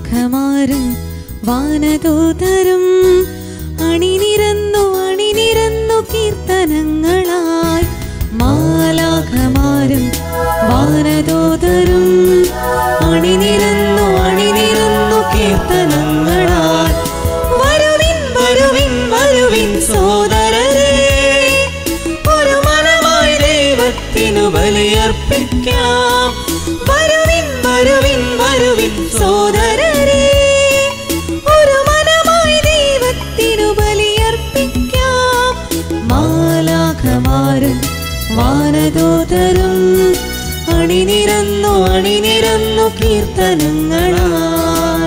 മാലാഖമാരും വാനദൂതരും അണിനിരന്നു അണിനിരന്നു കീർത്തനങ്ങളായി മാലാഖമാരും വാനദൂതരും അണിനിരന്നു അണിനിരന്നു കീർത്തനങ്ങളായി വരുവിൻ വരുവിൻ വരുവിൻ സോദരരേ ഒരു മനമായി ദൈവത്തിനു ബലിയർപ്പിക്കാം വരുവിൻ വരുവിൻ വരുവിൻ സോദരരേ ഒരു മനമായി ദൈവത്തിനു ബലിയർപ്പിക്കാം മാലാഖമാരും വാനദൂതരും അണിനിരന്നു അണിനിരന്നു കീർത്തനങ്ങളായി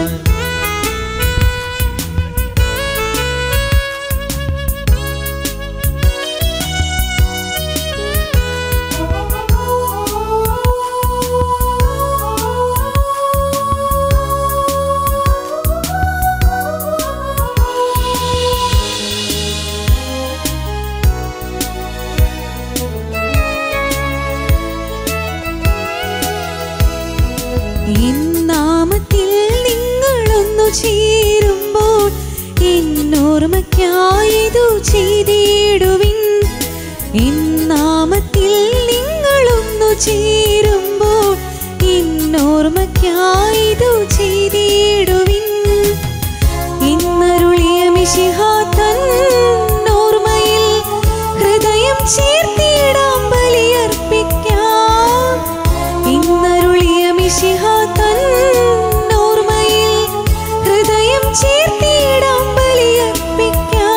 എൻ നാമത്തിൽ നിങ്ങളൊന്നു ചേരുമ്പോൾ എന്നോർമ്മയ്ക്കായിതു ചെയ്തിടുവിൻ എൻ നാമത്തിൽ നിങ്ങളൊന്നു ചേരുമ്പോൾ എന്നോർമ്മയ്ക്കായിതു ചെയ്തിടുവിൻ ഇന്നരുളിയ മിശിഹാതൻ ഓർമ്മയിൽ ഹൃദയം ചേർത്തിടാം ബലിയർപ്പിക്കാം ഇന്നരുളിയ മിശിഹാതൻ ഓർമ്മയിൽ ഹൃദയം ചേർത്തിടാം ബലിയർപ്പിക്കാം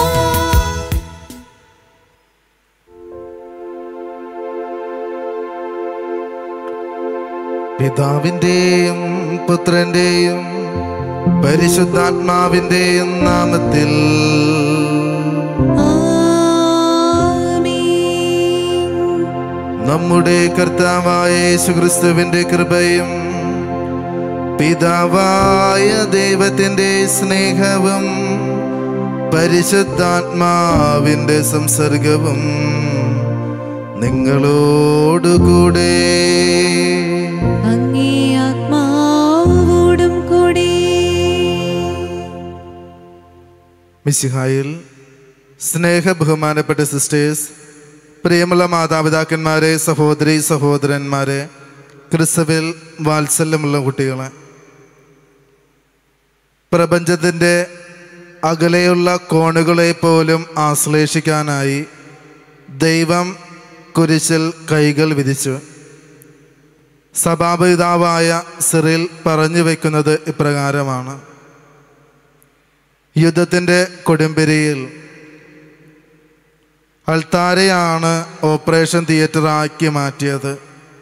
പിതാവിൻ്റെയും പുത്രൻ്റെയും പരിശുദ്ധാത്മാവിൻ്റെയും നാമത്തിൽ ആമേൻ നമ്മുടെ കർത്താവായ യേശുക്രിസ്തുവിൻ്റെ കൃപയും പിതാവായ ദൈവത്തിൻ്റെ സ്നേഹവും പരിശുദ്ധാത്മാവിൻ്റെ സംസർഗവും നിങ്ങളോടുകൂടെ അങ്ങേ ആത്മാവോടും കൂടി മിശിഹായിൽ സ്നേഹ ബഹുമാനപ്പെട്ട സിസ്റ്റേഴ്സ് പ്രിയമുള്ള മാതാപിതാക്കന്മാരെ സഹോദരി സഹോദരന്മാരെ ക്രിസ്തുവിൽ വാത്സല്യമുള്ള കുട്ടികളെ പ്രപഞ്ചത്തിൻ്റെ അകലെയുള്ള കോണുകളെ പോലും ആശ്ലേഷിക്കാനായി ദൈവം കുരിശിൽ കൈകൾ വിധിച്ചു സഭാപിതാവായ സിറിൽ പറഞ്ഞു വയ്ക്കുന്നത് ഇപ്രകാരമാണ് യുദ്ധത്തിൻ്റെ കൊടുമ്പിരിയിൽ അൾത്താരയാണ് ഓപ്പറേഷൻ തിയേറ്ററാക്കി മാറ്റിയത്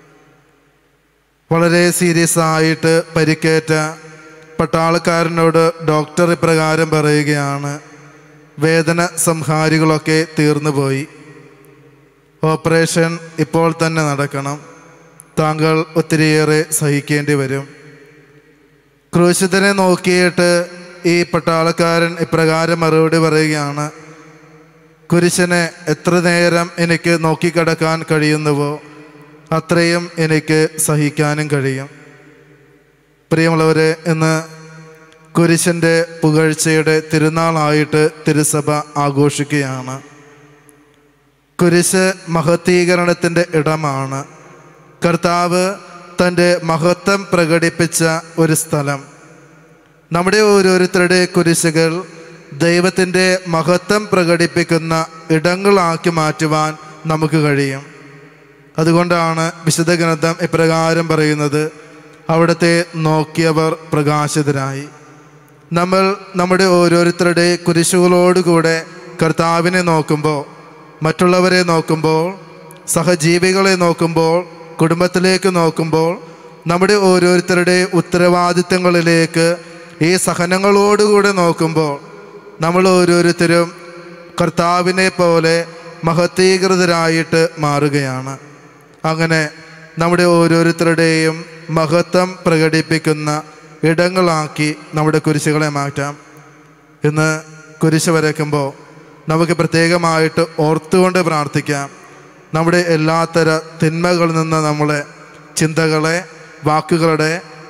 വളരെ സീരിയസ് ആയിട്ട് പരിക്കേറ്റ പട്ടാളക്കാരനോട് ഡോക്ടർ ഇപ്രകാരം പറയുകയാണ് വേദന സംഹാരികളൊക്കെ തീർന്നുപോയി ഓപ്പറേഷൻ ഇപ്പോൾ തന്നെ നടക്കണം താങ്കൾ ഒത്തിരിയേറെ സഹിക്കേണ്ടി വരും ക്രൂശിതനെ നോക്കിയിട്ട് ഈ പട്ടാളക്കാരൻ ഇപ്രകാരം മറുപടി പറയുകയാണ് കുരിശനെ എത്ര നേരം എനിക്ക് നോക്കിക്കിടക്കാൻ കഴിയുന്നുവോ അത്രയും എനിക്ക് സഹിക്കാനും കഴിയും പ്രിയമുള്ളവരെ ഇന്ന് കുരിശൻ്റെ പുകഴ്ചയുടെ തിരുനാളായിട്ട് തിരുസഭ ആഘോഷിക്കുകയാണ് കുരിശ് മഹത്തീകരണത്തിൻ്റെ ഇടമാണ് കർത്താവ് തൻ്റെ മഹത്വം പ്രകടിപ്പിച്ച ഒരു സ്ഥലം നമ്മുടെ ഓരോരുത്തരുടെ കുരിശുകൾ ദൈവത്തിൻ്റെ മഹത്വം പ്രകടിപ്പിക്കുന്ന ഇടങ്ങളാക്കി മാറ്റുവാൻ നമുക്ക് കഴിയും അതുകൊണ്ടാണ് വിശുദ്ധ ഗ്രന്ഥം ഇപ്രകാരം പറയുന്നത് അവിടുത്തെ നോക്കിയവർ പ്രകാശിതരായി നമ്മൾ നമ്മുടെ ഓരോരുത്തരുടെ കുരിശുകളോടുകൂടെ കർത്താവിനെ നോക്കുമ്പോൾ മറ്റുള്ളവരെ നോക്കുമ്പോൾ സഹജീവികളെ നോക്കുമ്പോൾ കുടുംബത്തിലേക്ക് നോക്കുമ്പോൾ നമ്മുടെ ഓരോരുത്തരുടെ ഉത്തരവാദിത്തങ്ങളിലേക്ക് ഈ സഹനങ്ങളോടുകൂടെ നോക്കുമ്പോൾ നമ്മൾ ഓരോരുത്തരും കർത്താവിനെ പോലെ മഹത്തീകൃതരായിട്ട് മാറുകയാണ് അങ്ങനെ നമ്മുടെ ഓരോരുത്തരുടെയും മഹത്വം പ്രകടിപ്പിക്കുന്ന ഇടങ്ങളാക്കി നമ്മുടെ കുരിശുകളെ മാറ്റാം ഇന്ന് കുരിശ് വരയ്ക്കുമ്പോൾ നമുക്ക് പ്രത്യേകമായിട്ട് ഓർത്തുകൊണ്ട് പ്രാർത്ഥിക്കാം നമ്മുടെ എല്ലാത്തര തിന്മകളിൽ നിന്ന് നമ്മളെ ചിന്തകളെ വാക്കുകളുടെ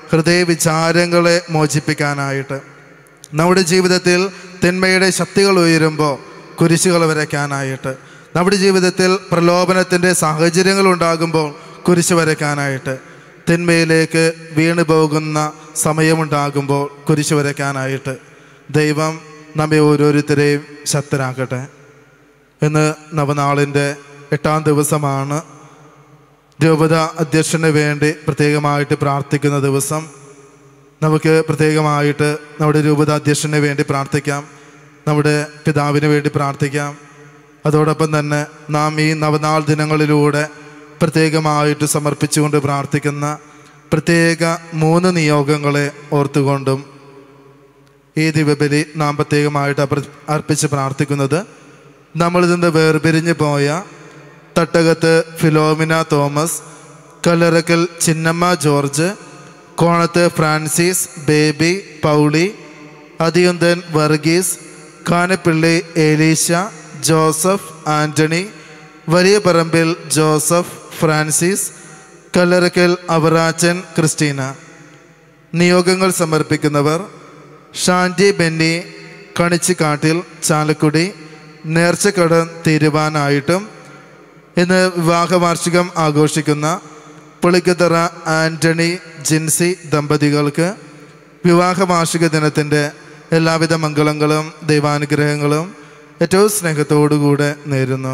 ഹൃദയ വിചാരങ്ങളെ മോചിപ്പിക്കാനായിട്ട് നമ്മുടെ ജീവിതത്തിൽ തിന്മയുടെ ശക്തികൾ ഉയരുമ്പോൾ കുരിശുകൾ വരയ്ക്കാനായിട്ട് നമ്മുടെ ജീവിതത്തിൽ പ്രലോഭനത്തിൻ്റെ സാഹചര്യങ്ങൾ ഉണ്ടാകുമ്പോൾ കുരിശ് വരയ്ക്കാനായിട്ട് തിന്മയിലേക്ക് വീണു പോകുന്ന സമയമുണ്ടാകുമ്പോൾ കുരിശ് വരയ്ക്കാനായിട്ട് ദൈവം നമ്മെ ഓരോരുത്തരെയും ശക്തരാക്കട്ടെ ഇന്ന് നവനാളിൻ്റെ എട്ടാം ദിവസമാണ് രൂപത അധ്യക്ഷന് വേണ്ടി പ്രത്യേകമായിട്ട് പ്രാർത്ഥിക്കുന്ന ദിവസം നമുക്ക് പ്രത്യേകമായിട്ട് നമ്മുടെ രൂപത അധ്യക്ഷന് വേണ്ടി പ്രാർത്ഥിക്കാം നമ്മുടെ പിതാവിന് വേണ്ടി പ്രാർത്ഥിക്കാം അതോടൊപ്പം തന്നെ നാം ഈ നവനാൾ ദിനങ്ങളിലൂടെ പ്രത്യേകമായിട്ട് സമർപ്പിച്ചുകൊണ്ട് പ്രാർത്ഥിക്കുന്ന പ്രത്യേക മൂന്ന് നിയോഗങ്ങളെ ഓർത്തുകൊണ്ടും ഈ ദിവബലി നാം പ്രത്യേകമായിട്ട് അപ്ര- അർപ്പിച്ച് പ്രാർത്ഥിക്കുന്നത് നമ്മളിൽ നിന്ന് വേർപിരിഞ്ഞു പോയ തട്ടകത്ത് Philomina Thomas Kallarakkal Chinnamma George Konath Francis Baby Pauly Athiyunthan Varghese Kanappilly Eleesha Joseph Antony Valiyaparambil Joseph Francis Kallarakkal Avarachan Christina നിയോഗങ്ങൾ സമർപ്പിക്കുന്നവർ ഷാൻജി ബെന്നി കണിച്ചിക്കാട്ടിൽ ചാലക്കുടി നേർച്ചക്കടൻ തീരുവാനായിട്ടും ഇന്ന് വിവാഹ വാർഷികം ആഘോഷിക്കുന്ന പുളിക്കത്തറ ആൻ്റണി ജിൻസി ദമ്പതികൾക്ക് വിവാഹ വാർഷിക ദിനത്തിൻ്റെ എല്ലാവിധ മംഗളങ്ങളും ദൈവാനുഗ്രഹങ്ങളും ഏറ്റവും സ്നേഹത്തോടുകൂടെ നേരുന്നു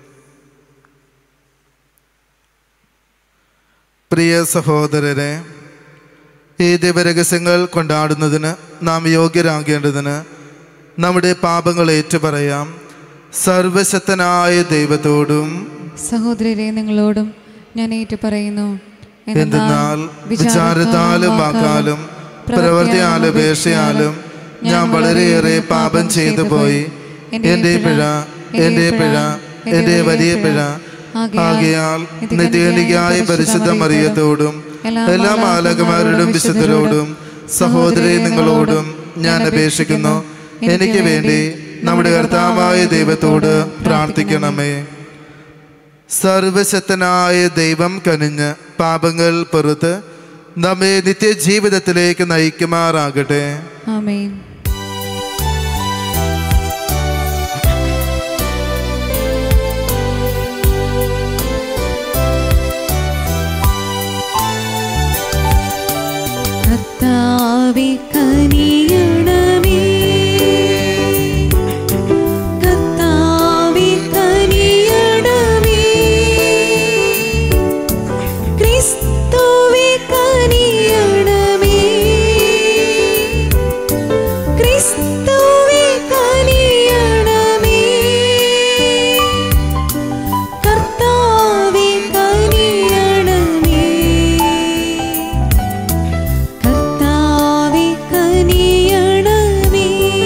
പ്രിയ സഹോദരരെ ഈ ദിവരഹസ്യങ്ങൾ കൊണ്ടാടുന്നതിന് നാം യോഗ്യരാകേണ്ടതിന് നമ്മുടെ പാപങ്ങൾ ഏറ്റുപറയാം സർവശക്തനായ ദൈവത്തോടും സഹോദരരെ നിങ്ങളോടും ഞാൻ ഏറ്റു പറയുന്നു എന്തെന്നാൽ വിചാരത്താലും വാക്കാലും പ്രവൃത്തിയാലും ഉപേക്ഷയാലും ഞാൻ വളരെയേറെ പാപം ചെയ്തു പോയി എൻ്റെ പിഴ എൻ്റെ പിഴ എൻ്റെ വലിയ പിഴ ആകയാൽ നിത്യനികായ പരിശുദ്ധ മറിയത്തോടും എല്ലാ മാലകമാരോടും വിശുദ്ധരോടും സഹോദരി നിങ്ങളോടും ഞാൻ അപേക്ഷിക്കുന്നു എനിക്ക് വേണ്ടി നമ്മുടെ കർത്താവായ ദൈവത്തോട് പ്രാർത്ഥിക്കണമേ സർവശക്തനായ ദൈവം കനിഞ്ഞ് പാപങ്ങൾ പുറത്ത് നമ്മെ നിത്യജീവിതത്തിലേക്ക് നയിക്കുമാറാകട്ടെ ആമേൻ കർത്താവേ കനിയണമേ കർത്താവേ കനിയണമേ ക്രിസ്തുവേ കനിയണമേ ക്രിസ്തുവേ കനിയണമേ കർത്താവേ കനിയണമേ കർത്താവേ കനിയണമേ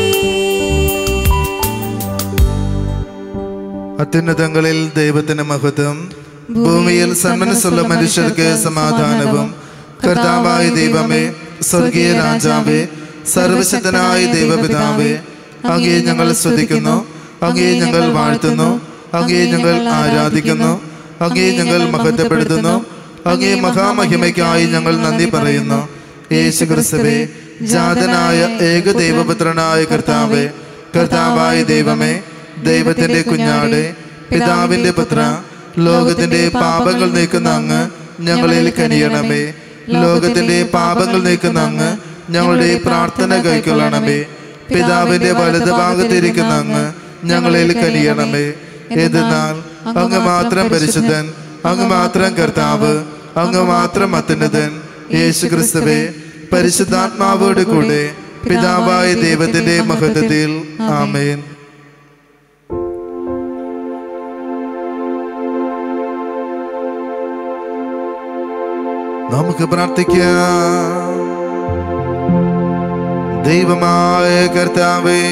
അത്യുന്നതങ്ങളിൽ ദൈവത്തിന് മഹത്വം ഭൂമിയിൽ സന്മനസ്സുള്ള മനുഷ്യർക്ക് സമാധാനവും കർത്താവായ ദൈവമേ സ്വർഗീയ രാജാവേ സർവശക്തനായ ദൈവപിതാവേ അങ്ങേ ഞങ്ങൾ സ്തുതിക്കുന്നു അങ്ങേ ഞങ്ങൾ വാഴ്ത്തുന്നു അങ്ങേ ഞങ്ങൾ ആരാധിക്കുന്നു അങ്ങേ ഞങ്ങൾ മഹത്വപ്പെടുത്തുന്നു അങ്ങേ മഹാമഹിമയ്ക്കായി ഞങ്ങൾ നന്ദി പറയുന്നു യേശു ക്രിസ്തുവേ ജാതനായ ഏക ദൈവപുത്രനായ കർത്താവേ കർത്താവായ ദൈവമേ ദൈവത്തിന്റെ കുഞ്ഞാട് പിതാവിന്റെ പുത്ര ലോകത്തിന്റെ പാപങ്ങൾ നീക്കുന്ന അങ്ങ് ഞങ്ങളിൽ കനിയണമേ ലോകത്തിന്റെ പാപങ്ങൾ നീക്കുന്ന അങ്ങ് ഞങ്ങളുടെ പ്രാർത്ഥന കൈക്കൊള്ളണമേ പിതാവിന്റെ വലത് ഭാഗത്തിരിക്കുന്ന അങ്ങ് ഞങ്ങളിൽ കനിയണമേ എന്തെന്നാൽ അങ്ങ് മാത്രം പരിശുദ്ധൻ അങ്ങ് മാത്രം കർത്താവ് അങ്ങ് മാത്രം അത്യുന്നതൻ യേശു ക്രിസ്തുവേ പരിശുദ്ധാത്മാവോട് കൂടെ പിതാവായ ദൈവത്തിന്റെ മഹത്വത്തിൽ ആമേൻ നമുക്ക് പ്രാർത്ഥിക്കാം ദൈവമായ കർത്താവേ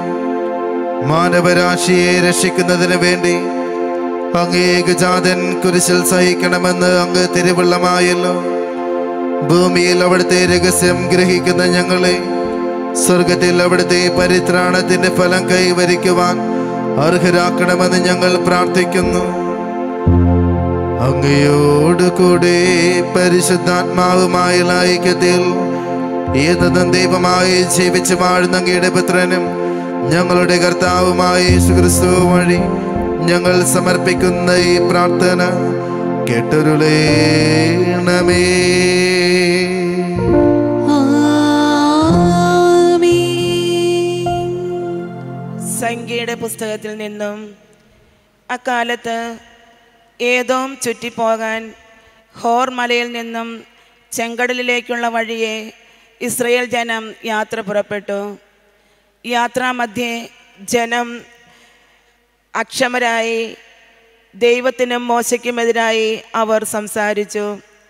മാനവരാശിയെ രക്ഷിക്കുന്നതിന് വേണ്ടി അങ്ങ് ഏകജാതൻ കുരിശിൽ സഹിക്കണമെന്ന് അങ്ങ് തിരുവള്ളമായല്ലോ ഭൂമിയിൽ അവിടുത്തെ രഹസ്യം ഗ്രഹിക്കുന്ന ഞങ്ങളെ സ്വർഗത്തിൽ അവിടുത്തെ പരിത്രാണത്തിന്റെ ഫലം കൈവരിക്കുവാൻ അർഹരാക്കണമെന്ന് ഞങ്ങൾ പ്രാർത്ഥിക്കുന്നു അങ്ങയോട് കൂടെ പരിശുദ്ധാത്മാവുമായ ഐക്യത്തിൽ ഏതതും ദൈവമായി ജീവിച്ച് വാഴുന്ന അങ്ങയുടെ പുത്രനും ഞങ്ങളുടെ കർത്താവുമായ യേശുക്രിസ്തു വഴി ഞങ്ങൾ സമർപ്പിക്കുന്ന ഈ പ്രാർത്ഥന കേട്ടൊരുളേണമേ സംഖ്യയുടെ പുസ്തകത്തിൽ നിന്നും അക്കാലത്ത് ഏതോം ചുറ്റിപ്പോകാൻ ഹോർ മലയിൽ നിന്നും ചെങ്കടലിലേക്കുള്ള വഴിയെ ഇസ്രയേൽ ജനം യാത്ര പുറപ്പെട്ടു യാത്രാമധ്യേ ജനം അക്ഷമരായി ദൈവത്തിനും മോശയ്ക്കുമെതിരായി അവർ സംസാരിച്ചു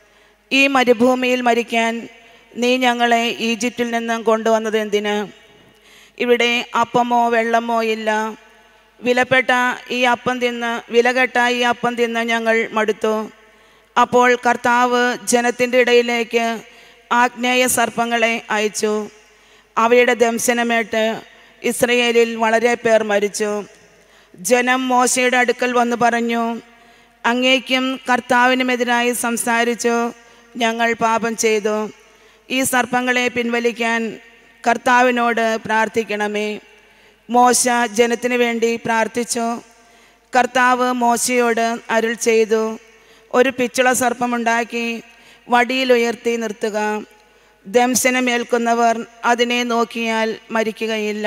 ഈ മരുഭൂമിയിൽ മരിക്കാൻ നീ ഞങ്ങളെ ഈജിപ്തിൽ നിന്നും കൊണ്ടുവന്നത് എന്തിന് ഇവിടെ അപ്പമോ വെള്ളമോ ഇല്ല വിലപ്പെട്ട ഈ അപ്പം തിന്ന് വിലകെട്ട ഈ അപ്പം തിന്ന് ഞങ്ങൾ മടുത്തു അപ്പോൾ കർത്താവ് ജനത്തിൻ്റെ ഇടയിലേക്ക് ആഗ്നേയ സർപ്പങ്ങളെ അയച്ചു അവയുടെ ദംശനമേട്ട് ഇസ്രയേലിൽ വളരെ പേർ മരിച്ചു ജനം മോശയുടെ അടുക്കൽ വന്ന് പറഞ്ഞു അങ്ങേക്കും കർത്താവിനുമെതിരായി സംസാരിച്ചു ഞങ്ങൾ പാപം ചെയ്തു ഈ സർപ്പങ്ങളെ പിൻവലിക്കാൻ കർത്താവിനോട് പ്രാർത്ഥിക്കണമേ മോശ ജനത്തിനു വേണ്ടി പ്രാർത്ഥിച്ചു കർത്താവ് മോശയോട് അരുൾ ചെയ്തു ഒരു പിച്ചള സർപ്പമുണ്ടാക്കി വടിയിലുയർത്തി നിർത്തുക ദംശനമേൽക്കുന്നവർ അതിനെ നോക്കിയാൽ മരിക്കുകയില്ല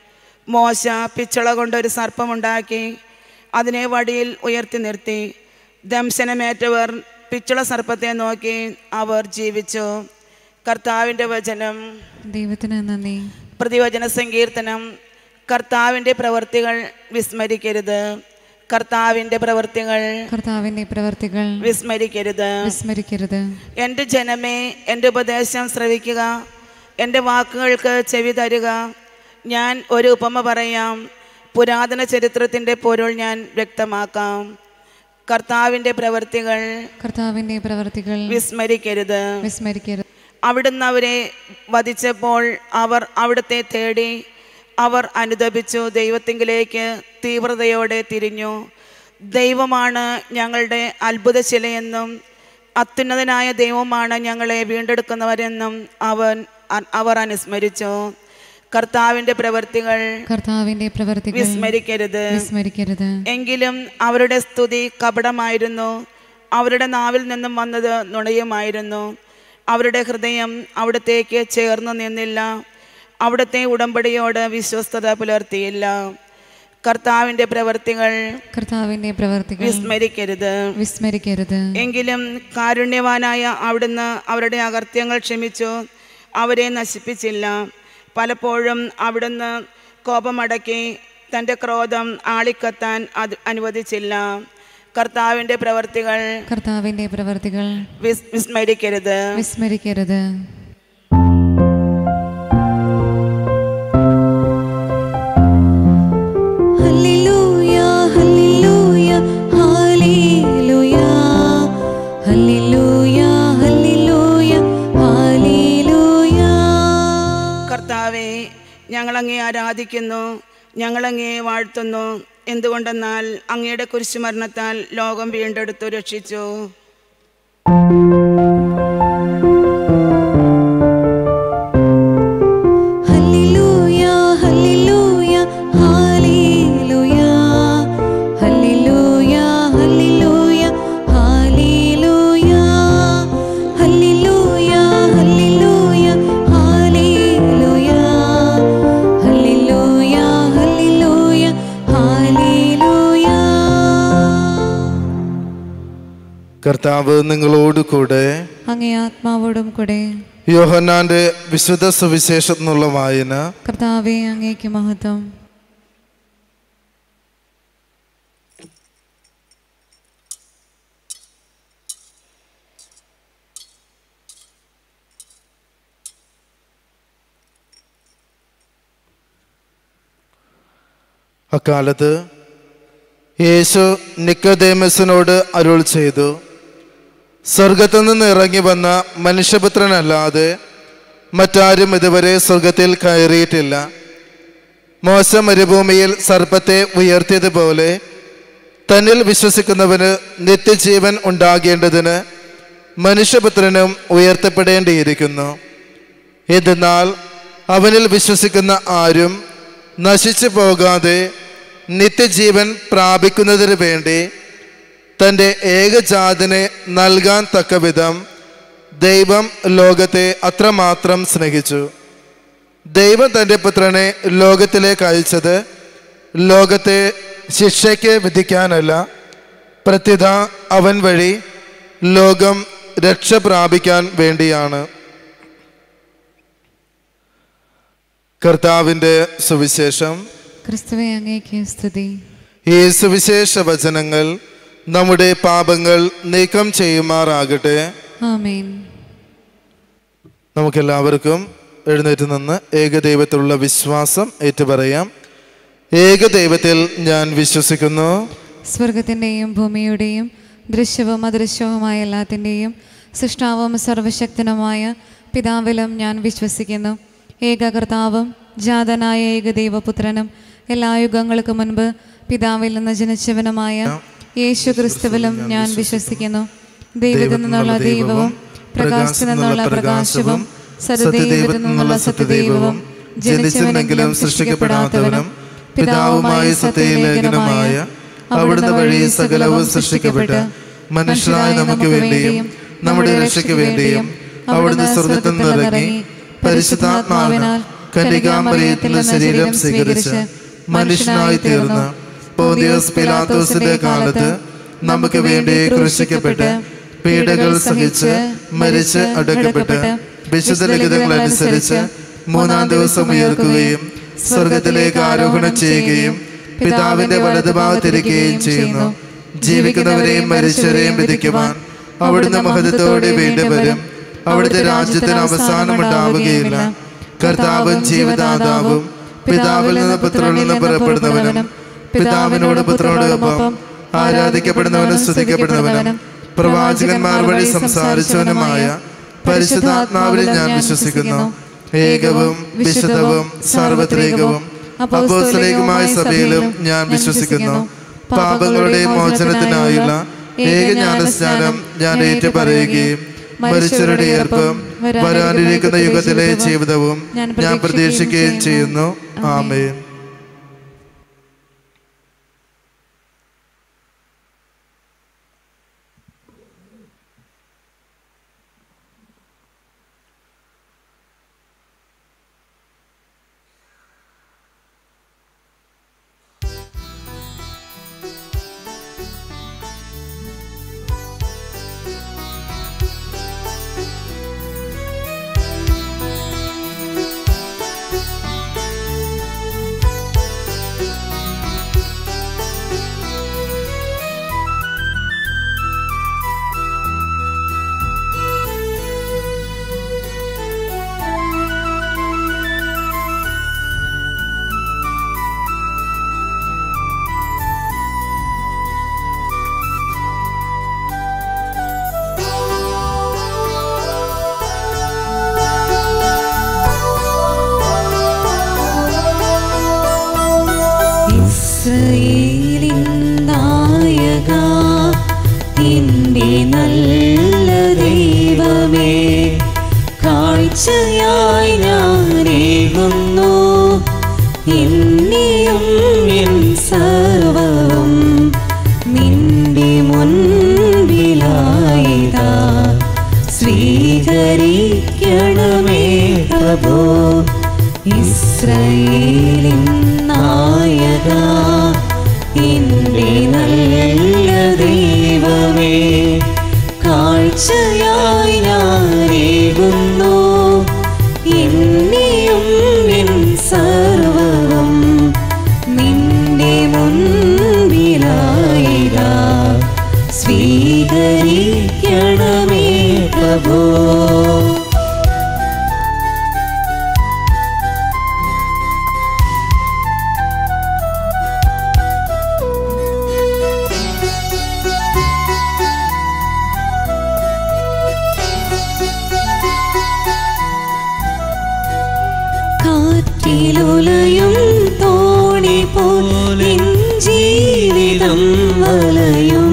മോശ പിച്ചള കൊണ്ടൊരു സർപ്പമുണ്ടാക്കി അതിനെ വടിയിൽ ഉയർത്തി നിർത്തി ദംശനമേറ്റവർ പിച്ചള സർപ്പത്തെ നോക്കി അവർ ജീവിച്ചു കർത്താവിൻ്റെ വചനം ദൈവത്തിന് നന്ദി പ്രതിവചന സങ്കീർത്തനം കർത്താവിൻ്റെ പ്രവർത്തികൾ വിസ്മരിക്കരുത് കർത്താവിൻ്റെ പ്രവർത്തികൾ കർത്താവിൻ്റെ പ്രവർത്തികൾ വിസ്മരിക്കരുത് വിസ്മരിക്കരുത് എൻ്റെ ജനമേ എൻ്റെ ഉപദേശം ശ്രവിക്കുക എൻ്റെ വാക്കുകൾക്ക് ചെവി തരുക ഞാൻ ഒരു ഉപമ പറയാം പുരാതന ചരിത്രത്തിൻ്റെ പൊരുൾ ഞാൻ വ്യക്തമാക്കാം കർത്താവിൻ്റെ പ്രവർത്തികൾ കർത്താവിൻ്റെ പ്രവർത്തികൾ വിസ്മരിക്കരുത് വിസ്മരിക്കരുത് അവിടുന്ന് അവരെ വധിച്ചപ്പോൾ അവർ അവിടുത്തെ തേടി അവർ അനുദപിച്ചു ദൈവത്തിങ്കിലേക്ക് തീവ്രതയോടെ തിരിഞ്ഞു ദൈവമാണ് ഞങ്ങളുടെ അത്ഭുതശിലയെന്നും അത്യുന്നതനായ ദൈവമാണ് ഞങ്ങളെ വീണ്ടെടുക്കുന്നവരെന്നും അവൻ അ- അവർ അനുസ്മരിച്ചു കർത്താവിൻ്റെ പ്രവൃത്തികൾ കർത്താവിൻ്റെ പ്രവർത്തികൾ വിസ്മരിക്കരുത് വിസ്മരിക്കരുത് എങ്കിലും അവരുടെ സ്തുതി കപടമായിരുന്നു അവരുടെ നാവിൽ നിന്നും വന്നത് നുണയുമായിരുന്നു അവരുടെ ഹൃദയം അവിടത്തേക്ക് ചേർന്നു നിന്നില്ല അവിടുത്തെ ഉടമ്പടിയോട് വിശ്വസ്തത പുലർത്തിയില്ല കർത്താവിൻ്റെ പ്രവൃത്തികൾ കർത്താവിൻ്റെ പ്രവർത്തികൾ വിസ്മരിക്കരുത് വിസ്മരിക്കരുത് എങ്കിലും കാരുണ്യവാനായ അവിടുന്ന് അവരുടെ അകൃത്യങ്ങൾ ക്ഷമിച്ചു അവരെ നശിപ്പിച്ചില്ല പലപ്പോഴും അവിടുന്ന് കോപമടക്കി തൻ്റെ ക്രോധം ആളിക്കത്താൻ അത് അനുവദിച്ചില്ല കർത്താവിൻ്റെ പ്രവർത്തികൾ കർത്താവിൻ്റെ പ്രവർത്തികൾ വിസ് വിസ്മരിക്കരുത് വിസ്മരിക്കരുത് ഹല്ലേലൂയ ഹല്ലേലൂയ ഹല്ലേലൂയ ഹല്ലേലൂയ ഹല്ലേലൂയ ഹല്ലേലൂയ കർത്താവെ ഞങ്ങളങ്ങേ ആരാധിക്കുന്നു ഞങ്ങളങ്ങേ വാഴ്ത്തുന്നു എന്തുകൊണ്ടെന്നാൽ അങ്ങയുടെ കുരിശുമരണത്താൽ ലോകം വീണ്ടെടുത്തു രക്ഷിച്ചു ഹല്ലേലൂയ ഹല്ലേലൂയ ഹല്ലേലൂയ ഹല്ലേലൂയ ഹല്ലേലൂയ ഹല്ലേലൂയ ഹല്ലേലൂയ ഹല്ലേലൂയ ഹല്ലേലൂയ ഹല്ലേലൂയ ഹല്ലേലൂയ ഹല്ലേലൂയ കർത്താവ് നിങ്ങളോട് കൂടെ അങ്ങേ ആത്മാവോടും കൂടെ യോഹന്നാന്റെ വിശുദ്ധ സുവിശേഷത്തിൽ നിന്നുള്ള വായന കർത്താവെ അങ്ങേക്ക് മഹത്വം അക്കാലത്ത് യേശു നിക്കദേമസിനോട് അരുൾ ചെയ്തു സ്വർഗത്തു നിന്ന് ഇറങ്ങി വന്ന മനുഷ്യപുത്രനല്ലാതെ മറ്റാരും ഇതുവരെ സ്വർഗത്തിൽ കയറിയിട്ടില്ല മോശ മരുഭൂമിയിൽ സർപ്പത്തെ ഉയർത്തിയതുപോലെ തന്നിൽ വിശ്വസിക്കുന്നവന് നിത്യജീവൻ ഉണ്ടാകേണ്ടതിന് മനുഷ്യപുത്രനും ഉയർത്തപ്പെടേണ്ടിയിരിക്കുന്നു എന്തെന്നാൽ അവനിൽ വിശ്വസിക്കുന്ന ആരും നശിച്ചു പോകാതെ നിത്യജീവൻ പ്രാപിക്കുന്നതിന് വേണ്ടി തൻ്റെ ഏകജാതിനെ നൽകാൻ തക്കവിധം ദൈവം ലോകത്തെ അത്രമാത്രം സ്നേഹിച്ചു ദൈവം തൻ്റെ പുത്രനെ ലോകത്തിലേക്ക് അയച്ചത് ലോകത്തെ ശിക്ഷയ്ക്ക് വിധിക്കാനല്ല പ്രത്യുത അവൻ വഴി ലോകം രക്ഷ പ്രാപിക്കാൻ വേണ്ടിയാണ് കർത്താവിൻ്റെ സുവിശേഷം ക്രിസ്തുവെ അങ്ങേക്ക് സ്തുതി ഈ സുവിശേഷ വചനങ്ങൾ നമ്മുടെ പാപങ്ങൾ നീക്കം ചെയ്യുമാറാകട്ടെ ആമേൻ നമുക്കെല്ലാവർക്കും എഴുന്നേറ്റ് നിന്ന് ഏകദൈവത്തിലുള്ള വിശ്വാസം ഏറ്റുപറയാം ഏകദൈവത്തിൽ ഞാൻ വിശ്വസിക്കുന്നു സ്വർഗത്തിൻ്റെയും ഭൂമിയുടെയും ദൃശ്യവും അദൃശ്യവുമായ എല്ലാത്തിൻ്റെയും സൃഷ്ടാവും സർവശക്തനുമായ പിതാവിലും ഞാൻ വിശ്വസിക്കുന്നു ഏകകർത്താവും ജാതനായ ഏകദൈവപുത്രനും എല്ലാ യുഗങ്ങൾക്ക് മുൻപ് പിതാവിൽ നിന്ന് ജനിച്ചവനുമായ യേശു ക്രിസ്തുവിലും ഞാൻ വിശ്വസിക്കുന്നു ദൈവത്തിൽ നിന്നുള്ള ദൈവവും പ്രകാശത്തിൽ നിന്നുള്ള പ്രകാശവും സത്യദൈവത്തിൽ നിന്നുള്ള സത്യദൈവവും ജനിച്ചവനെങ്കിലും സൃഷ്ടിക്കപ്പെടാത്തവനും പിതാവുമായ സത്യലേഖനമായ അവിടുന്ന് വഴി സകലവും സൃഷ്ടിക്കപ്പെട്ട് മനുഷ്യരായ നമുക്ക് വേണ്ടിയും നമ്മുടെ രക്ഷയ്ക്ക് വേണ്ടിയും അവിടുന്ന് സ്വർഗത്തിൽ നിന്നിറങ്ങി പരിശുദ്ധാത്മാവിനാൽ കന്യകാമറിയത്തിൽ ശരീരം സ്വീകരിച്ച് മനുഷ്യനായി തീർന്ന് പോന്തിയോസ് പിലാത്തോസിന്റെ കാലത്ത് നമുക്ക് വേണ്ടി ക്രൂശിക്കപ്പെട്ട് പീഡകൾ സഹിച്ച് മരിച്ച് അടക്കപ്പെട്ട് വിശുദ്ധ ലിഖിതങ്ങൾ അനുസരിച്ച് മൂന്നാം ദിവസം ഉയർക്കുകയും സ്വർഗത്തിലേക്ക് ആരോഹണം ചെയ്യുകയും പിതാവിന്റെ വലതുഭാഗത്തിരിക്കുകയും ചെയ്യുന്നു ജീവിക്കുന്നവരെയും മരിച്ചവരെയും വിധിക്കുവാൻ അവിടുന്ന് മഹത്വത്തോടെ വീണ്ടും വരും അവിടുത്തെ രാജ്യത്തിന് അവസാനമുണ്ടാവുകയില്ല കർത്താവും ജീവദാതാവും പിതാവിൽ നിന്ന് പുത്രനിൽ നിന്ന് പുറപ്പെടുന്നവനും പിതാവിനോട് പുത്രനോടൊപ്പം ആരാധിക്കപ്പെടുന്നവനും സ്തുതിക്കപ്പെടുന്നവനും പ്രവാചകന്മാർ വഴി സംസാരിച്ചവനുമായ പരിശുദ്ധാത്മാവിൽ ഞാൻ വിശ്വസിക്കുന്നു ഏകവും വിശുദ്ധവും സാർവത്രികവും അപ്പോസ്തലികമായ സഭയിലും ഞാൻ വിശ്വസിക്കുന്നു പാപങ്ങളുടെ മോചനത്തിനായുള്ള ഏകജ്ഞാനസ്നാനം ഞാൻ ഏറ്റുപറയുകയും മരിച്ചവരുടെ ഏർപ്പും വരാനിരിക്കുന്ന യുഗത്തിലെ ജീവിതവും ഞാൻ പ്രതീക്ഷിക്കുകയും ചെയ്യുന്നു ആമേൻ ഇസ്രയേലിൻ നായക നിന്റെ നല്ല ദൈവമേ കാഴ്ചയായി ഞാനേകുന്നു എന്നെയും എൻ സർവവും നിന്റെ മുൻപിലായിതാ സ്വീകരിക്കണമേ പ്രഭോ ഇസ്രയേലിൻ നായക എന്റെ നല്ല ദൈവമേ കാഴ്ചയായി ഞാനേകുന്നു എന്നെയും എൻ സർവവും നിന്റെ മുൻപിലായിതാ സ്വീകരിക്കണമേ പ്രഭോ കാറ്റിലുലയും തോണി പോലിൻ ജീവിതം വലയും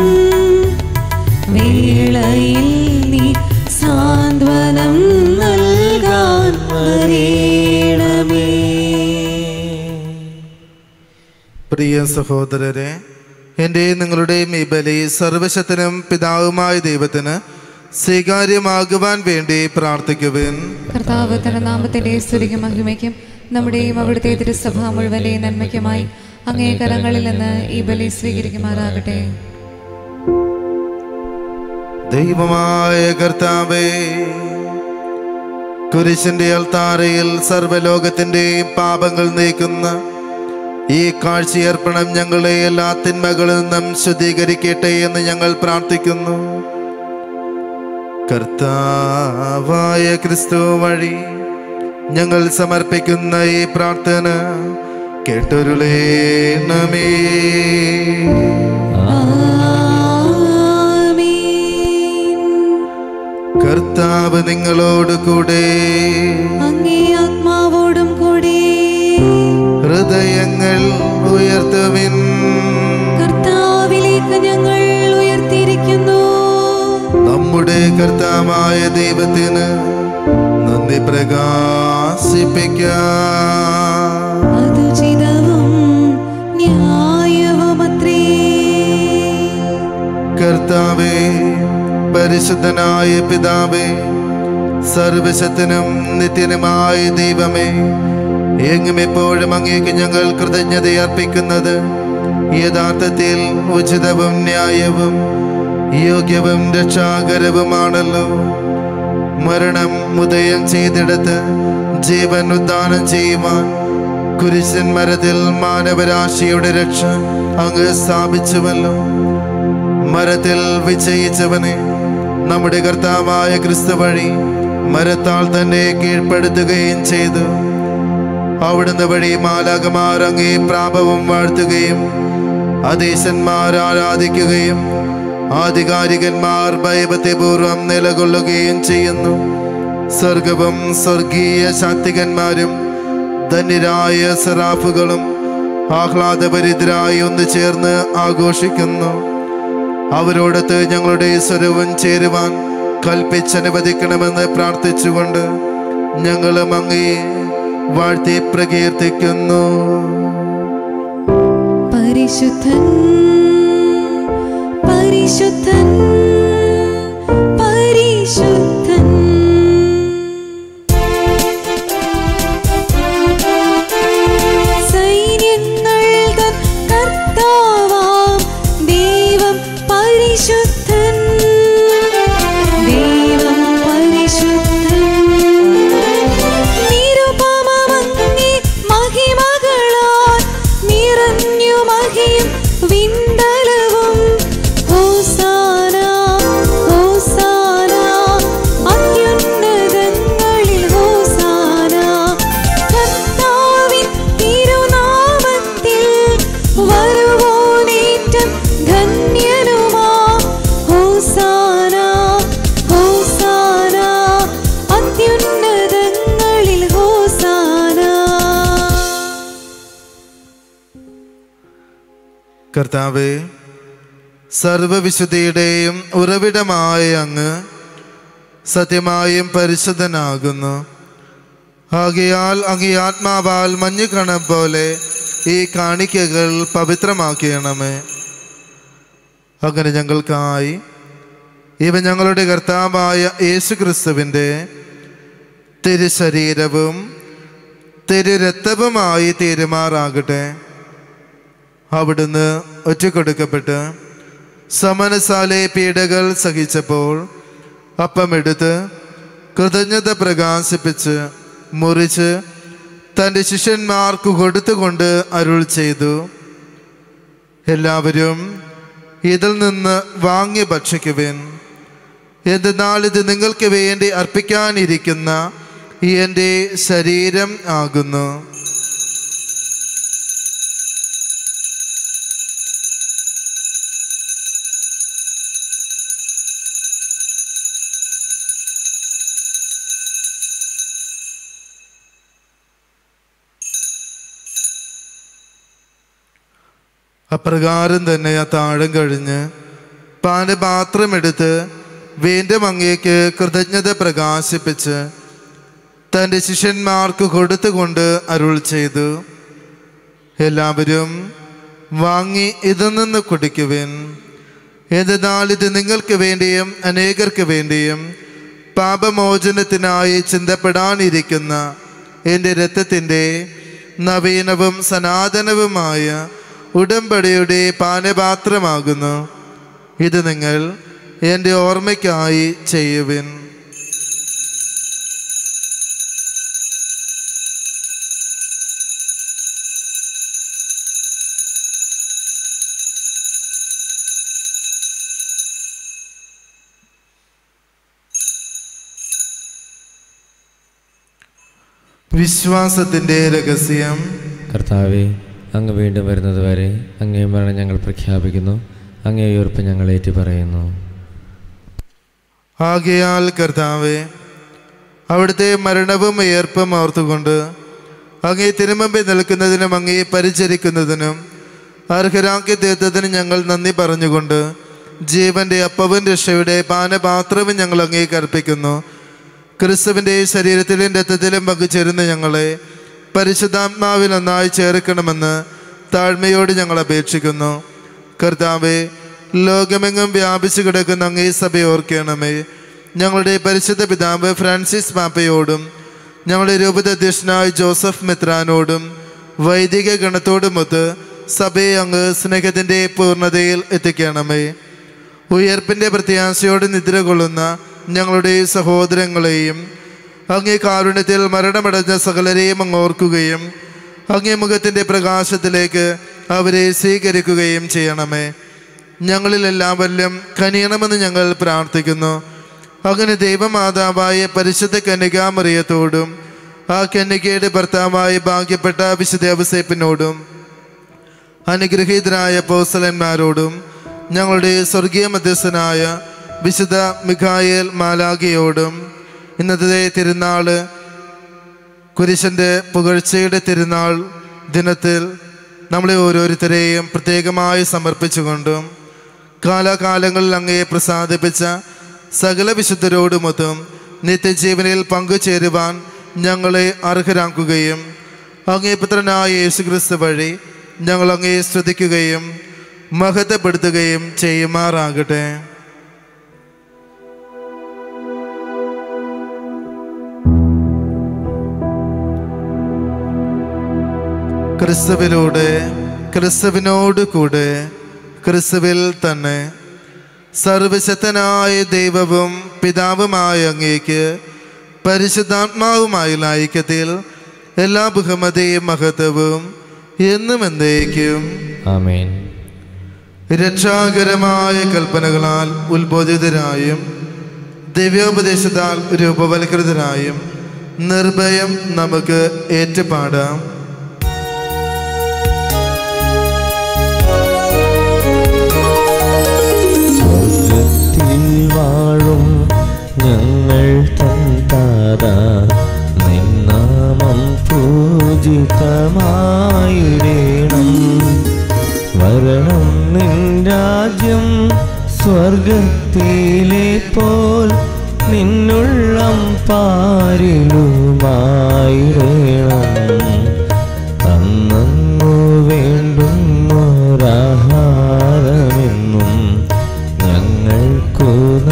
വേളയിൽ നീ സാന്ത്വനം നൽകാൻ വരേണമേ പ്രിയ സഹോദരരെ എൻ്റെയും നിങ്ങളുടെയും ഈ ബലി സർവശക്തനും പിതാവുമായ ദൈവത്തിന് സ്വീകാര്യമാകുവാൻ വേണ്ടി പ്രാർത്ഥിക്കുവിൻ കർത്താവ് തന്റെ നാമത്തിന്റെ സ്തുതിക്കും മഹിമയ്ക്കും നമ്മുടെയും അവിടുത്തെ തിരുസഭ മുഴുവന്റെയും നന്മയ്ക്കുമായി അങ്ങേ കരങ്ങളിൽ നിന്ന് ഈ ബലി സ്വീകരിക്കുമാറാകട്ടെ ദൈവമായ കർത്താവേ കുരിശിന്റെ അൾത്താരയിൽ സർവ്വലോകത്തിന്റെയും പാപങ്ങൾ നീക്കുന്ന ഈ കാഴ്ചയർപ്പണം ഞങ്ങളെ എല്ലാ തിന്മകളിൽ നിന്നും ശുദ്ധീകരിക്കട്ടെ എന്ന് ഞങ്ങൾ പ്രാർത്ഥിക്കുന്നു കർത്താവായ ക്രിസ്തു വഴി ഞങ്ങൾ സമർപ്പിക്കുന്ന ഈ പ്രാർത്ഥന കേട്ടൊരുളേണമേ ആമേൻ കർത്താവ് നിങ്ങളോട് കൂടെ അങ്ങേ ആത്മാവോടും കൂടി ഹൃദയങ്ങൾ ഉയർത്തുവിൻ കർത്താവിലേക്ക് ഞങ്ങൾ ഉയർത്തിയിരിക്കുന്നു നമ്മുടെ കർത്താവായ ദൈവത്തിന് നന്ദി പ്രകാശിപ്പിക്കാം അത് ചിതവും ന്യായവുമത്രേ കർത്താവേ പരിശുദ്ധനായ പിതാവേ സർവശക്തനും നിത്യനുമായ ദൈവമേ എങ്ങും എപ്പോഴും അങ്ങേക്ക് ഞങ്ങൾ കൃതജ്ഞത അർപ്പിക്കുന്നത് യഥാർത്ഥത്തിൽ ഉചിതവും ന്യായവും യോഗ്യവും രക്ഷാകരവുമാണല്ലോ മരണം ഉദയം ചെയ്തെടുത്ത് ജീവൻ ഉദ്ധാനം ചെയ്യുവാൻ കുരിശൻ മരത്തിൽ മാനവരാശിയുടെ രക്ഷ അങ്ങ് സ്ഥാപിച്ചുവല്ലോ മരത്തിൽ വിജയിച്ചവനെ നമ്മുടെ കർത്താവായ ക്രിസ്തു വഴി മരത്താൽ തന്നെ കീഴ്പ്പെടുത്തുകയും ചെയ്തു അവിടുന്ന് വഴി മാലാകമാർ അങ്ങേ പ്രാപവും വാഴ്ത്തുകയും അതീശന്മാർ ആരാധിക്കുകയും ആധികാരികന്മാർ ഭയഭക്തിപൂർവം നിലകൊള്ളുകയും ചെയ്യുന്നു സ്വർഗവും സ്വർഗീയ ശാക്തികന്മാരും ധന്യരായ സെറാഫുകളും ആഹ്ലാദഭരിതരായി ഒന്ന് ചേർന്ന് ആഘോഷിക്കുന്നു അവരോടൊത്ത് ഞങ്ങളുടെ സ്വരവും ചേരുവാൻ കൽപ്പിച്ചനുവദിക്കണമെന്ന് പ്രാർത്ഥിച്ചുകൊണ്ട് ഞങ്ങളും അങ്ങേ വാഴ്ത്തി പ്രകീർത്തിക്കുന്നു പരിശുദ്ധൻ പരിശുദ്ധൻ പരിശുദ്ധൻ സൈന്യങ്ങൾ തൻ കർത്താവാം ദൈവം പരിശുദ്ധൻ ദൈവം പരിശുദ്ധൻ നിരുപമമങ്ങി മഹിമകളാൽ നിറഞ്ഞു മഹിയും വിണ്ടലവും ഹോസാന ഹോസാന അത്യുന്നതങ്ങളിൽ ഹോസാന കർത്താവിൻ തിരുനാമത്തിൽ വരുവോനേറ്റം ധന്യനുമാ ഹോസാന ഹോസാന അത്യുന്നതങ്ങളിൽ ഹോസാന കർത്താവെ സർവവിശുദ്ധിയുടെയും ഉറവിടമായ അങ്ങ് സത്യമായും പരിശുദ്ധനാകുന്നു ആകയാൽ അങ്ങേ ആത്മാവാൽ മഞ്ഞുകണം പോലെ ഈ കാണിക്കകൾ പവിത്രമാക്കിയണമേ അങ്ങനെ ഞങ്ങൾക്കായി ഇവ ഞങ്ങളുടെ കർത്താവായ യേശു ക്രിസ്തുവിൻ്റെ തിരുശരീരവും തിരുരക്തവുമായി തീരുമാറാകട്ടെ അവിടുന്ന് ഒറ്റക്കൊടുക്കപ്പെട്ട് സമനസാലെ പീഡകൾ സഹിച്ചപ്പോൾ അപ്പമെടുത്ത് കൃതജ്ഞത പ്രകാശിപ്പിച്ച് മുറിച്ച് തൻ്റെ ശിഷ്യന്മാർക്ക് കൊടുത്തുകൊണ്ട് അരുൾ ചെയ്തു എല്ലാവരും ഇതിൽ നിന്ന് വാങ്ങി ഭക്ഷിക്കുവിൻ എന്തെന്നാൽ ഇത് നിങ്ങൾക്ക് വേണ്ടി അർപ്പിക്കാനിരിക്കുന്ന എൻ്റെ ശരീരം ആകുന്നു അപ്രകാരം തന്നെ ആ താഴം കഴിഞ്ഞ് പാനപാത്രമെടുത്ത് വീണ്ടും അങ്ങേക്ക് കൃതജ്ഞത പ്രകാശിപ്പിച്ച് തൻ്റെ ശിഷ്യന്മാർക്ക് കൊടുത്തുകൊണ്ട് അരുൾ ചെയ്തു എല്ലാവരും വാങ്ങി ഇതിൽ നിന്ന് കുടിക്കുവിൻ എന്തെന്നാൽ ഇത് നിങ്ങൾക്ക് വേണ്ടിയും അനേകർക്ക് വേണ്ടിയും പാപമോചനത്തിനായി ചിന്തപ്പെടാനിരിക്കുന്ന എൻ്റെ രക്തത്തിൻ്റെ നവീനവും സനാതനവുമായ ഉടമ്പടിയുടെ പാനപാത്രമാകുന്നു ഇത് നിങ്ങൾ എൻ്റെ ഓർമ്മയ്ക്കായി ചെയ്യുവിൻ വിശ്വാസത്തിൻ്റെ രഹസ്യം കർത്താവെ അങ്ങ് വീണ്ടും വരുന്നത് വരെ അങ്ങേ മരണം ഞങ്ങൾ പ്രഖ്യാപിക്കുന്നു അങ്ങേ ഉയർപ്പ് ഞങ്ങൾ ഏറ്റുപറയുന്നു ആകയാൽ കർത്താവെ അവിടുത്തെ മരണവും ഉയർപ്പും ഓർത്തുകൊണ്ട് അങ്ങേ തിരുമുമ്പിൽ നിൽക്കുന്നതിനും അങ്ങേ പരിചരിക്കുന്നതിനും അർഹരാക്കി തീർത്തതിന് ഞങ്ങൾ നന്ദി പറഞ്ഞുകൊണ്ട് ജീവന്റെ അപ്പവും രക്ഷയുടെ പാനപാത്രവും ഞങ്ങൾ അങ്ങേക്ക് അർപ്പിക്കുന്നു ക്രിസ്തുവിൻ്റെ ശരീരത്തിലും രക്തത്തിലും പങ്കുചേരുന്ന ഞങ്ങളെ പരിശുദ്ധാത്മാവിൽ ഒന്നായി ചേർക്കണമെന്ന് താഴ്മയോട് ഞങ്ങൾ അപേക്ഷിക്കുന്നു കർത്താവെ ലോകമെങ്ങും വ്യാപിച്ചു കിടക്കുന്ന അങ്ങേ സഭ ഓർക്കണമേ ഞങ്ങളുടെ പരിശുദ്ധ പിതാവ് ഫ്രാൻസിസ് പാപ്പയോടും ഞങ്ങളുടെ രൂപതധ്യക്ഷനായ ജോസഫ് മിത്രാനോടും വൈദിക ഗണത്തോടുമൊത്ത് സഭയെ അങ്ങ് സ്നേഹത്തിൻ്റെ പൂർണ്ണതയിൽ എത്തിക്കണമേ ഉയർപ്പിൻ്റെ പ്രത്യാശയോട് നിദ്ര കൊള്ളുന്ന ഞങ്ങളുടെ സഹോദരങ്ങളെയും അങ്ങേ കാരുണ്യത്തിൽ മരണമടഞ്ഞ സകലരെയും അങ്ങ് ഓർക്കുകയും അങ്ങേ മുഖത്തിൻ്റെ പ്രകാശത്തിലേക്ക് അവരെ സ്വീകരിക്കുകയും ചെയ്യണമേ ഞങ്ങളിൽ എല്ലാവരിലും കനിയണമെന്ന് ഞങ്ങൾ പ്രാർത്ഥിക്കുന്നു അങ്ങനെ ദൈവമാതാവായ പരിശുദ്ധ കന്യകാമറിയത്തോടും ആ കന്യകയുടെ ഭർത്താവായ ഭാഗ്യപ്പെട്ട വിശുദ്ധ അവസേപ്പിനോടും അനുഗ്രഹീതരായ പോസലന്മാരോടും ഞങ്ങളുടെ സ്വർഗീയ മധ്യസ്ഥനായ വിശുദ്ധ മിഖായേൽ മാലാഖയോടും ഇന്നത്തെ തിരുനാള് കുരിശൻ്റെ പുകഴ്ചയുടെ തിരുനാൾ ദിനത്തിൽ നമ്മളെ ഓരോരുത്തരെയും പ്രത്യേകമായി സമർപ്പിച്ചുകൊണ്ടും കാലാകാലങ്ങളിൽ അങ്ങയെ പ്രസാദിപ്പിച്ച സകല വിശുദ്ധരോടുമൊത്തും നിത്യജീവനിൽ പങ്കുചേരുവാൻ ഞങ്ങളെ അർഹരാക്കുകയും അങ്ങേ പുത്രനായ യേശുക്രിസ്തു വഴി ഞങ്ങൾ അങ്ങയെ സ്തുതിക്കുകയും മഹത്വപ്പെടുത്തുകയും ചെയ്യുമാറാകട്ടെ ക്രിസ്തുവിലൂടെ ക്രിസ്തുവിനോട് കൂടെ ക്രിസ്തുവിൽ തന്നെ സർവശക്തനായ ദൈവവും പിതാവുമായ അങ്ങേക്ക് പരിശുദ്ധാത്മാവുമായുള്ള ഐക്യത്തിൽ എല്ലാ ബഹുമതിയും മഹത്വവും എന്നും എന്നേക്കും ആമേൻ രക്ഷാകരമായ കൽപ്പനകളാൽ ഉത്ബോധിതരായും ദിവ്യോപദേശത്താൽ രൂപവൽകൃതരായും നിർഭയം നമുക്ക് ഏറ്റുപാടാം സ്വർഗത്തിൽ വാഴും ഞങ്ങൾ തൻ താത നിന്നാമം പൂജിതമായിടേണം വരണം നിൻ രാജ്യം സ്വർഗത്തിലെ പോൽ നിന്നുള്ളം പാരിലുമായിടേണം തന്നു വേണ്ടുന്നൊരാഹാരമെന്നും ഞങ്ങൾക്കു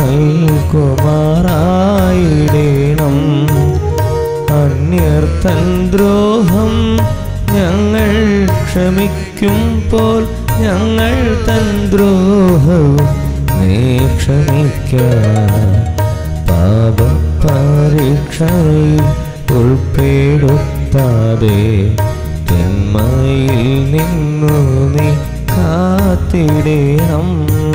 നൽകുമാറായിടേണം അന്യർത്തൻ ദ്രോഹം ഞങ്ങൾ ക്ഷമിക്കുമ്പോൾ ഞങ്ങൾ തൻ ദ്രോഹവും നീ ക്ഷമിക്ക പാപപരീക്ഷയിൽ ഉൾപ്പെടുത്താതെ തിന്മയിൽ നിന്നു നീ കാത്തിടണം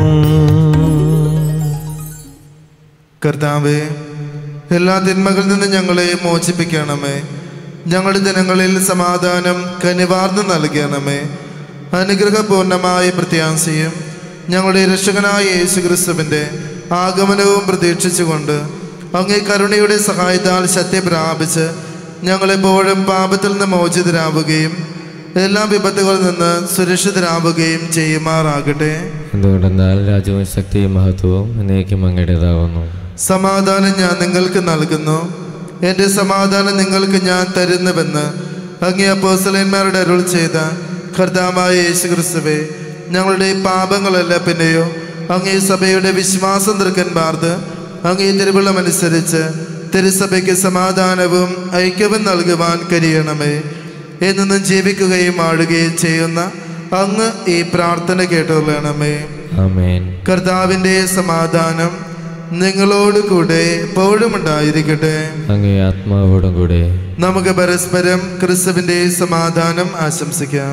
കർത്താവെ എല്ലാ തിന്മകളിൽ നിന്ന് ഞങ്ങളെ മോചിപ്പിക്കണമേ ഞങ്ങളുടെ ജനങ്ങളിൽ സമാധാനം കനിവാർന്ന് നൽകണമേ അനുഗ്രഹപൂർണമായ പ്രത്യാശയും ഞങ്ങളുടെ രക്ഷകനായ യേശു ക്രിസ്തുവിൻ്റെ ആഗമനവും പ്രതീക്ഷിച്ചുകൊണ്ട് അങ്ങേ കരുണയുടെ സഹായത്താൽ ശക്തി പ്രാപിച്ച് ഞങ്ങളെപ്പോഴും പാപത്തിൽ നിന്ന് മോചിതരാവുകയും എല്ലാ വിപത്തുകളിൽ നിന്ന് സുരക്ഷിതരാവുകയും ചെയ്യുമാറാകട്ടെ എന്തുകൊണ്ടെന്നാൽ രാജ്യവും ശക്തിയും മഹത്വവും എന്നേക്കും അങ്ങയുടേതാവുന്നു സമാധാനം ഞാൻ നിങ്ങൾക്ക് നൽകുന്നു എൻ്റെ സമാധാനം നിങ്ങൾക്ക് ഞാൻ തരുന്നുവെന്ന് അങ്ങേ അപ്പോസലന്മാരുടെ അരുൾ ചെയ്ത കർത്താവായ യേശു ക്രിസ്തുവേ ഞങ്ങളുടെ പാപങ്ങളല്ല പിന്നെയോ അങ്ങേ സഭയുടെ വിശ്വാസം തൃക്കന്മാർത്ത് അങ്ങേ തിരുവിളമനുസരിച്ച് തിരുസഭയ്ക്ക് സമാധാനവും ഐക്യവും നൽകുവാൻ കഴിയണമേ എന്നും ജീവിക്കുകയും ആടുകയും ചെയ്യുന്ന അങ്ങ് ഈ പ്രാർത്ഥന കേട്ടുകൊള്ളണമേ ആമേൻ കർത്താവിൻ്റെ സമാധാനം നിങ്ങളോട് കൂടെ എപ്പോഴും ഉണ്ടായിരിക്കട്ടെ അങ്ങേ ആത്മാവോടും കൂടെ നമുക്ക് പരസ്പരം ക്രിസ്തുവിൻ്റെ സമാധാനം ആശംസിക്കാം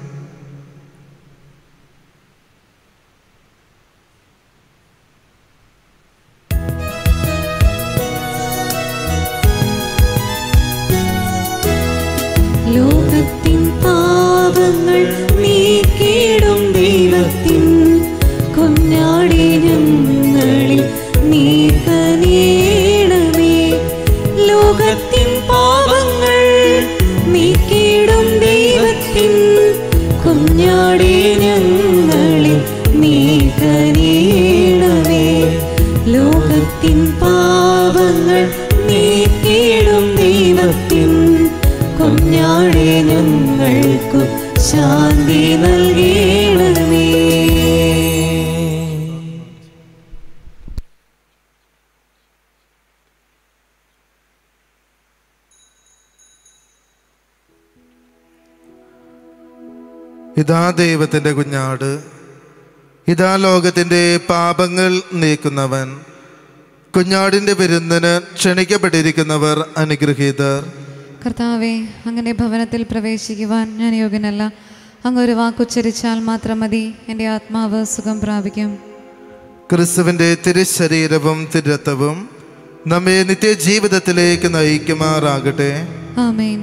ലോകത്തിൻ പാപങ്ങൾ നീക്കിടും ദൈവത്തിൻ കുഞ്ഞാടി ഞങ്ങളിൽ നീ കനിയണമേ ലോകത്തിൻ പാപങ്ങൾ നീക്കിടും ദൈവത്തിൻ കുഞ്ഞാടി ഞങ്ങളിൽ നീ കനിയണമേ ലോകത്തിൻ പാപങ്ങൾ നീക്കിടും ദൈവത്തിൻ കുഞ്ഞാടെ ഞങ്ങൾക്കു ശാന്തി നൽകണമേ ഇതാ ദൈവത്തിൻ്റെ കുഞ്ഞാട് ഇതാ ലോകത്തിൻ്റെ പാപങ്ങൾ നീക്കുന്നവൻ കുഞ്ഞാടിൻ്റെ വിരുന്നിന് ക്ഷണിക്കപ്പെട്ടിരിക്കുന്നവർ അനുഗ്രഹീതർ കർത്താവെ അങ്ങനെ ഭവനത്തിൽ പ്രവേശിക്കുവാൻ ഞാൻ യോഗ്യനല്ല അങ്ങ് ഒരു വാക്കുച്ചരിച്ചാൽ മാത്രം മതി എൻ്റെ ആത്മാവ് സുഖം പ്രാപിക്കും ക്രിസ്തുവിൻ്റെ തിരുശരീരവും തിരത്വവും നമ്മെ നിത്യജീവിതത്തിലേക്ക് നയിക്കുമാറാകട്ടെ ആമേൻ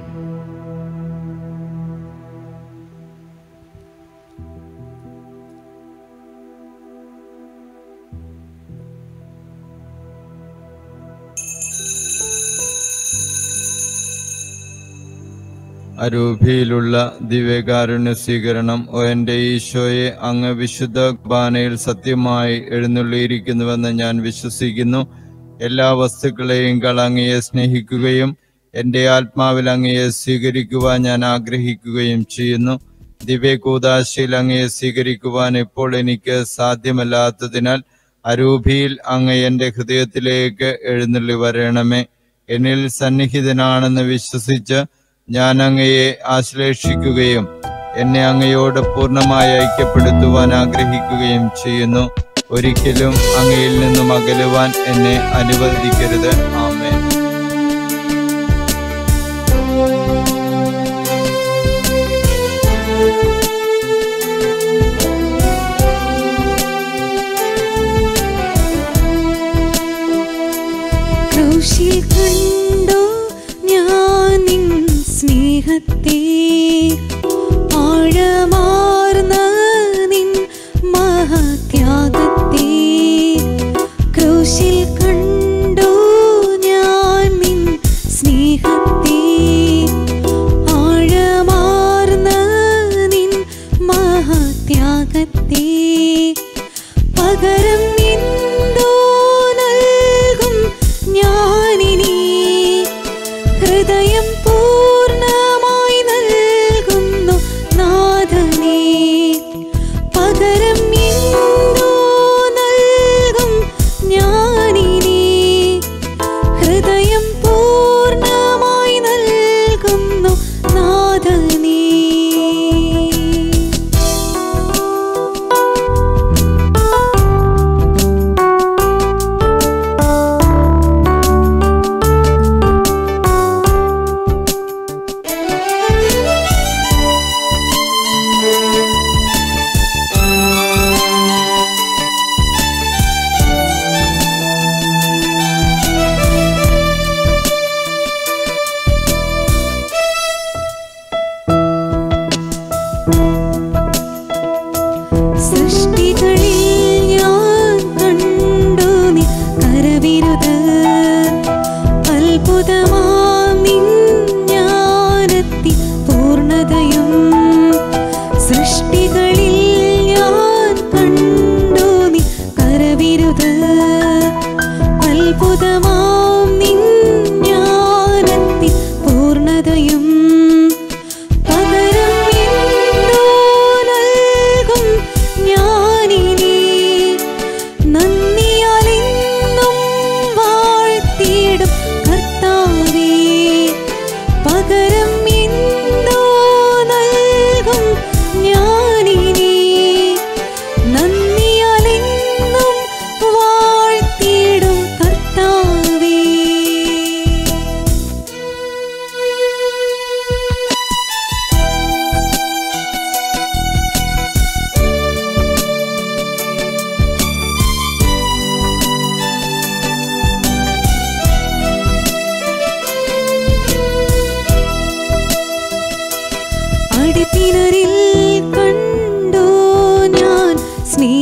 അരൂപിയിലുള്ള ദിവ്യകാരുണ്യ സ്വീകരണം ഓ എൻ്റെ ഈശോയെ അങ്ങ് വിശുദ്ധ കുർബാനയിൽ സത്യമായി എഴുന്നള്ളിയിരിക്കുന്നുവെന്ന് ഞാൻ വിശ്വസിക്കുന്നു എല്ലാ വസ്തുക്കളെയും അങ്ങയെ സ്നേഹിക്കുകയും എൻ്റെ ആത്മാവിൽ അങ്ങയെ സ്വീകരിക്കുവാൻ ഞാൻ ആഗ്രഹിക്കുകയും ചെയ്യുന്നു ദിവ്യകൂദാശയിൽ അങ്ങയെ സ്വീകരിക്കുവാൻ ഇപ്പോൾ എനിക്ക് സാധ്യമല്ലാത്തതിനാൽ അരൂപിയിൽ അങ്ങ് എൻ്റെ ഹൃദയത്തിലേക്ക് എഴുന്നള്ളി വരണമേ എന്നിൽ സന്നിഹിതനാണെന്ന് വിശ്വസിച്ച് ഞാൻ അങ്ങയെ ആശ്ലേഷിക്കുകയും എന്നെ അങ്ങയോട് പൂർണ്ണമായി ഐക്യപ്പെടുത്തുവാൻ ആഗ്രഹിക്കുകയും ചെയ്യുന്നു ഒരിക്കലും അങ്ങയിൽ നിന്നും അകലുവാൻ എന്നെ അനുവദിക്കരുത് ആമേൻ ക്രൂശിൽ കണ്ടു ഞാൻ നിൻ സ്നേഹത്തെ ആഴമാർന്ന നിൻ മഹത്യാഗത്തെ ക്രൂശിൽ കണ്ടു ഞാൻ നിൻ സ്നേഹത്തെ ആഴമാർന്ന നിൻ മഹത്യാഗത്തെ പകരം എന്തോ നൽകും ഞാനിനി ഹൃദയം പൂർണ്ണമായി നൽകുന്നു നാഥനേ പകരം എന്തോ നൽകും ഞാനിനി ഹൃദയം പൂർണ്ണമായി നൽകുന്നു നാഥനേ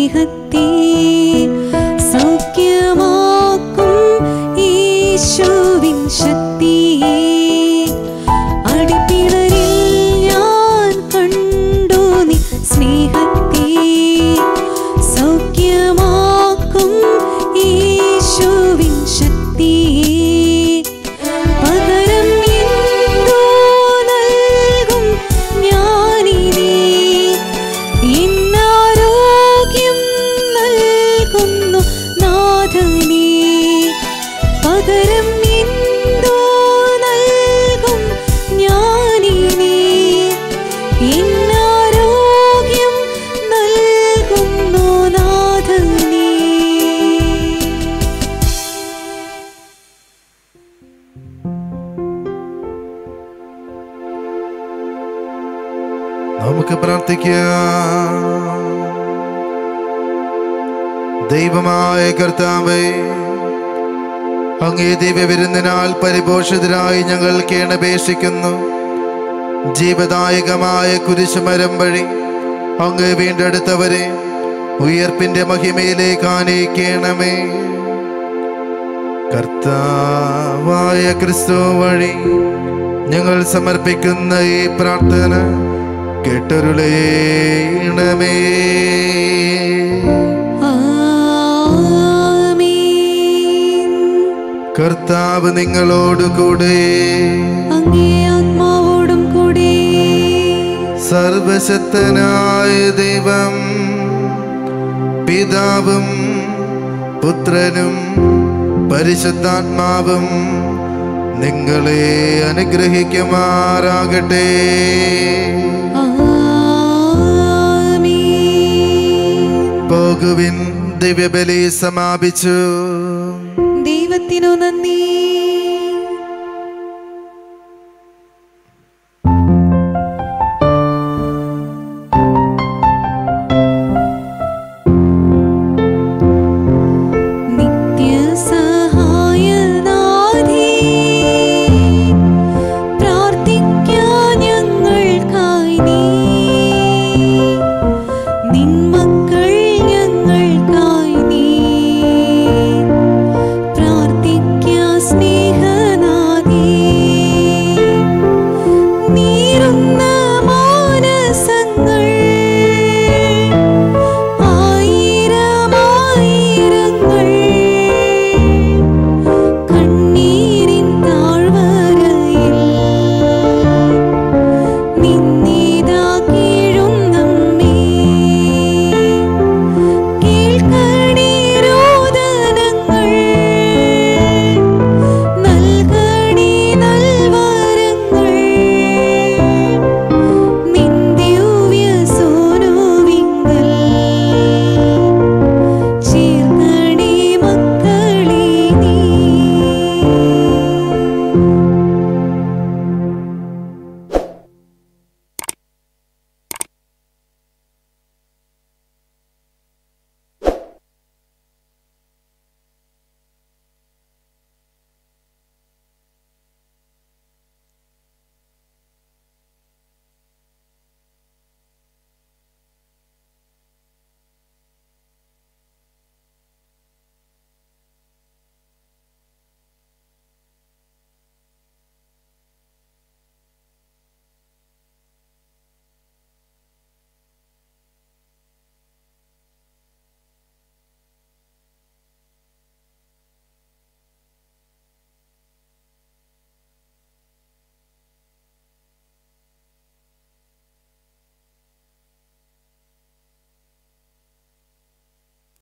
സ്നേഹത്തെ സൗഖ്യമാക്കും യേശുവിൻ ശക്തിയെ അടിപ്പിണരിൽ ഞാൻ കണ്ടു നീ സ്നേഹത്തെ സൗഖ്യമാക്കും യേശുവിൻ ശക്തിയെ പകരം എന്തോ നൽകും ഞാനിനി എന്നാരോഗ്യം നൽകുന്നു നാഥനേ പകരം എന്തോ നൽകും ഞാനിനി എന്നാരോഗ്യം നൽകുന്നു നാഥനേ നമുക്ക് പ്രാർത്ഥിക്കാം ദൈവമായ കർത്താവേ അങ്ങേ ദിവ്യവിരുന്നിനാൽ പരിപോഷിതരായി ഞങ്ങൾ കേണപേക്ഷിക്കുന്നു ജീവദായകമായ കുരിശുമരം വഴി അങ്ങ് വീണ്ടെടുത്തവരെ ഉയർപ്പിന്റെ മഹിമയിലേക്ക് ആനയിക്കണമേ കർത്താവായ ക്രിസ്തു വഴി ഞങ്ങൾ സമർപ്പിക്കുന്ന ഈ പ്രാർത്ഥന കേട്ടരുളേണമേ ആമേൻ കർത്താവ് നിങ്ങളോട് കൂടെ അങ്ങേ ആത്മാവോടും കൂടി സർവശക്തനായ ദൈവം പിതാവും പുത്രനും പരിശുദ്ധാത്മാവും നിങ്ങളെ അനുഗ്രഹിക്കുമാറാകട്ടെ ആമേൻ പോകുവിൻ ദിവ്യബലി സമാപിച്ചു ദൈവത്തിനു നന്ദി